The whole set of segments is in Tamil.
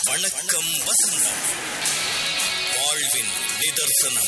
வணக்கம் வசந்தம் வாழ்வின் நிதர்சனம்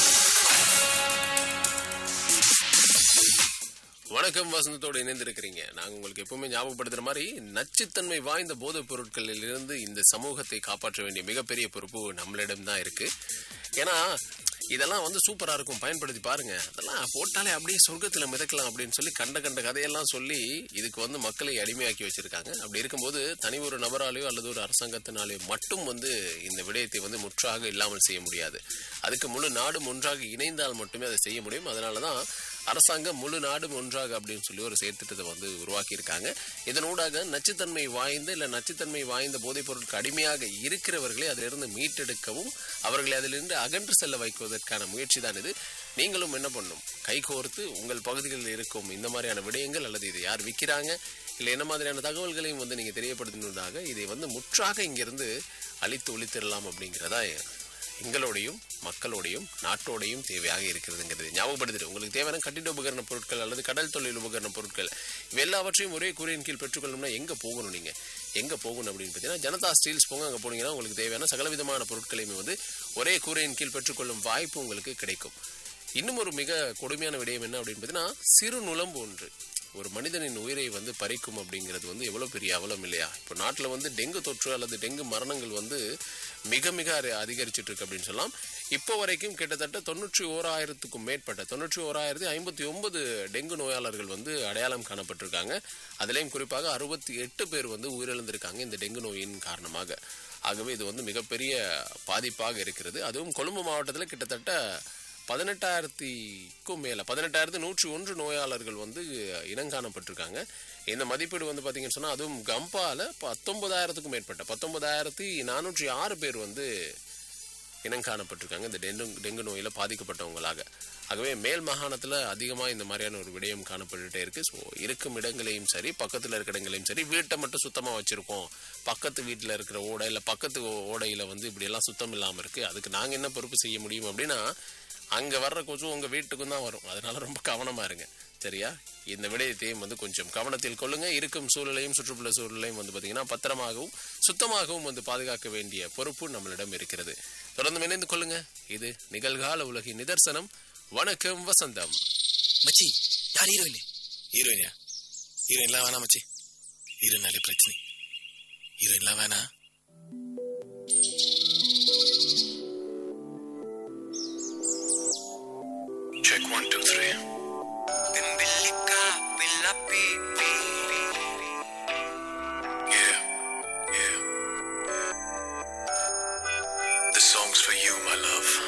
வணக்கம் வசந்தத்தோடு இணைந்திருக்கிறீங்க நாங்க உங்களுக்கு எப்பவுமே ஞாபகப்படுத்துற மாதிரி நச்சுத்தன்மை வாய்ந்த போதைப் பொருட்களில் இருந்து இந்த சமூகத்தை காப்பாற்ற வேண்டிய மிகப்பெரிய பொறுப்பு நம்மளிடம் தான் இருக்கு ஏன்னா இதெல்லாம் வந்து சூப்பரா இருக்கும் பயன்படுத்தி பாருங்க அதெல்லாம் போட்டாலே அப்படியே சொர்க்கத்துல மிதக்கலாம் அப்படின்னு சொல்லி கண்ட கண்ட கதையெல்லாம் சொல்லி இதுக்கு வந்து மக்களை அடிமையாக்கி வச்சிருக்காங்க அப்படி இருக்கும்போது தனி ஒரு நபராலேயோ அல்லது ஒரு அரசாங்கத்தினாலேயோ மட்டும் வந்து இந்த விடயத்தை வந்து முற்றாக இல்லாமல் செய்ய முடியாது அதுக்கு முழு நாடும் ஒன்றாக இணைந்தால் மட்டுமே அதை செய்ய முடியும் அதனாலதான் அரசாங்கம் முழு நாடும் ஒன்றாக அப்படின்னு சொல்லி ஒரு செயற்திட்டத்தை வந்து உருவாக்கியிருக்காங்க இதனூடாக நச்சுத்தன்மை வாய்ந்த இல்ல நச்சுத்தன்மை வாய்ந்த போதைப் பொருட்களுக்கு அடிமையாக இருக்கிறவர்களை அதிலிருந்து மீட்டெடுக்கவும் அவர்களை அதிலிருந்து அகன்று செல்ல வைக்குவதற்கான முயற்சி தான் இது நீங்களும் என்ன பண்ணும் கைகோர்த்து உங்கள் பகுதிகளில் இருக்கும் இந்த மாதிரியான விடயங்கள் அல்லது இதை யார் விற்கிறாங்க இல்லை என்ன மாதிரியான தகவல்களையும் வந்து நீங்க தெரியப்படுத்தினதாக இதை வந்து முற்றாக இங்கிருந்து அழித்து ஒழித்திடலாம் அப்படிங்கிறதா எங்களோடையும் மக்களோடையும் நாட்டோடையும் தேவையாக இருக்கிறதுங்கிறது ஞாபகப்படுத்திட்டு உங்களுக்கு தேவையான கட்டிட உபகரண பொருட்கள் அல்லது கடல் தொழில் உபகரண பொருட்கள் இவை எல்லாவற்றையும் ஒரே கூரையின் கீழ் பெற்றுக்கொள்ளணும்னா எங்க போகணும் நீங்க எங்க போகணும் அப்படின்னு பார்த்தீங்கன்னா ஜனதா ஸ்டீல்ஸ் போங்க அங்க போனீங்கன்னா உங்களுக்கு தேவையான சகலவிதமான பொருட்களையுமே வந்து ஒரே கூரையின் கீழ் பெற்றுக்கொள்ளும் வாய்ப்பு உங்களுக்கு கிடைக்கும் இன்னும் ஒரு மிக கொடுமையான விடயம் என்ன அப்படின்னு பார்த்தீங்கன்னா சிறு நுளம்பு ஒன்று ஒரு மனிதனின் உயிரை வந்து பறிக்கும் அப்படிங்கிறது வந்து எவ்வளவு பெரிய அவலம் இல்லையா இப்போ நாட்டில் வந்து டெங்கு தொற்று அல்லது டெங்கு மரணங்கள் வந்து மிக மிக அரி- அதிகரிச்சிட்டு இருக்கு அப்படின்னு சொல்லலாம் இப்போ வரைக்கும் கிட்டத்தட்ட தொண்ணூற்றி ஓராயிரத்துக்கும் மேற்பட்ட தொண்ணூற்றி ஓராயிரத்தி ஐம்பத்தி ஒன்பது டெங்கு நோயாளர்கள் வந்து அடையாளம் காணப்பட்டிருக்காங்க அதுலேயும் குறிப்பாக அறுபத்தி எட்டு பேர் வந்து உயிரிழந்திருக்காங்க இந்த டெங்கு நோயின் காரணமாக ஆகவே இது வந்து மிகப்பெரிய பாதிப்பாக இருக்கிறது அதுவும் கொழும்பு மாவட்டத்தில் கிட்டத்தட்ட பதினெட்டாயிரத்திக்கும் மேல பதினெட்டாயிரத்தி நூற்றி ஒன்று நோயாளர்கள் வந்து இனங்காணப்பட்டிருக்காங்க இந்த மதிப்பீடு வந்து பாத்தீங்கன்னு சொன்னா அதுவும் கம்பால பத்தொன்பதாயிரத்துக்கும் மேற்பட்ட பத்தொன்பதாயிரத்தி நானூற்றி ஆறு பேர் வந்து இனங்காணப்பட்டிருக்காங்க இந்த டெங்கு டெங்கு நோயில பாதிக்கப்பட்டவங்களாக ஆகவே மேல் மாகாணத்துல அதிகமா இந்த மாதிரியான ஒரு விடயம் காணப்பட்டுட்டே இருக்கு ஸோ இருக்கும் இடங்களையும் சரி பக்கத்துல இருக்கிற இடங்களையும் சரி வீட்டை மட்டும் சுத்தமா வச்சிருக்கோம் பக்கத்து வீட்டுல இருக்கிற ஓடை இல்ல பக்கத்து ஓ- ஓடையில வந்து இப்படி எல்லாம் சுத்தம் இல்லாம இருக்கு அதுக்கு நாங்க என்ன பொறுப்பு செய்ய முடியும் அப்படின்னா அங்க வர்ற கொசு உங்க வீட்டுக்கும் தான் வரும் அதனால ரொம்ப கவனமா இருங்க சரியா இந்த விடயத்தையும் வந்து கொஞ்சம் கவனத்தில் கொள்ளுங்க இருக்கும் சூழலையும் சுற்றுப்புற சூழலையும் வந்து பாத்தீங்கன்னா பத்திரமாகவும் சுத்தமாகவும் வந்து பாதுகாக்க வேண்டிய பொறுப்பு நம்மளிடம் இருக்கிறது தொடர்ந்து இணைந்து கொள்ளுங்க இது நிகழ்கால உலகின் நிதர்சனம் வணக்கம் வசந்தம் மச்சி யார் ஹீரோயின் ஹீரோயினா ஹீரோயின்லாம் வேணாம் மச்சி ஹீரோயினாலே பிரச்சனை ஹீரோயின்லாம் வேணாம் Check one, two, three. Bimbilica, Billa Pipi. Yeah, yeah. This song's for you, my love.